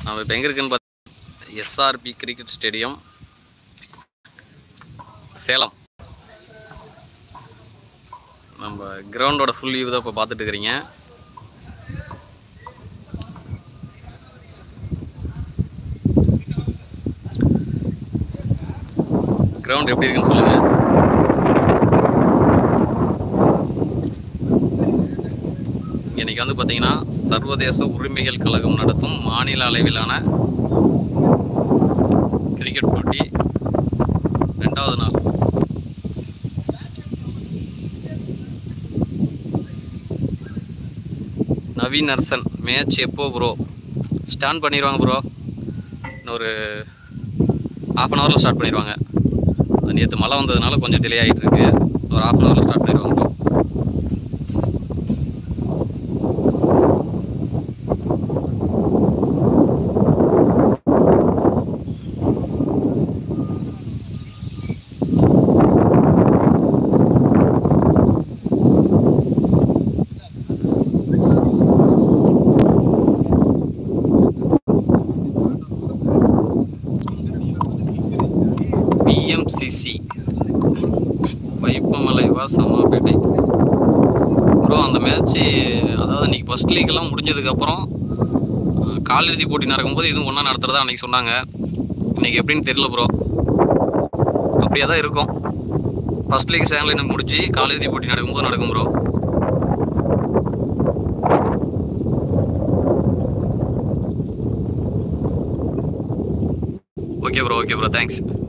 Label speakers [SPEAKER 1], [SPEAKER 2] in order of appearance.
[SPEAKER 1] நம்ம இப்போ எங்கே இருக்குன்னு பார்த்து எஸ்ஆர்பி கிரிக்கெட் ஸ்டேடியம் சேலம் நம்ம கிரவுண்டோட ஃபுல் வியூ தான் இப்போ பார்த்துட்டு இருக்கிறீங்க கிரவுண்ட் எப்படி இருக்குன்னு சொல்லுங்கள் இன்னைக்கு வந்து பார்த்தீங்கன்னா சர்வதேச உரிமைகள் கழகம் நடத்தும் மாநில அளவிலான கிரிக்கெட் போட்டி ரெண்டாவது நாள் நவீன் நர்சன் மேட்ச் எப்போ ப்ரோ ஸ்டார்ட் பண்ணிடுவாங்க ப்ரோ இன்னொரு ஹாஃப் அன் ஹவரில் ஸ்டார்ட் பண்ணிடுவாங்க அது நேற்று மழை வந்ததுனால கொஞ்சம் டிலே ஆகிட்டு இருக்கு ஒரு ஹாஃப் அன் ஹவரில் ஸ்டார்ட் பண்ணிடுவாங்க ப்ரோ பிஎம்சிசி வைப்பமலைவா சமாபேட்டை ப்ரோ அந்த மேட்ச்சு அதாவது இன்னைக்கு ஃபர்ஸ்ட் லீக்லாம் முடிஞ்சதுக்கப்புறம் காலிறுதி போட்டி நடக்கும்போது இதுவும் ஒன்றா நடத்துகிறதா அன்றைக்கி சொன்னாங்க இன்னைக்கு எப்படின்னு தெரியல ப்ரோ அப்படியே தான் இருக்கும் ஃபர்ஸ்ட் லீக் செகண்ட் லைன் முடிஞ்சு காலிறுதி போட்டி நடக்கும்போது நடக்கும் bro okay bro okay bro thanks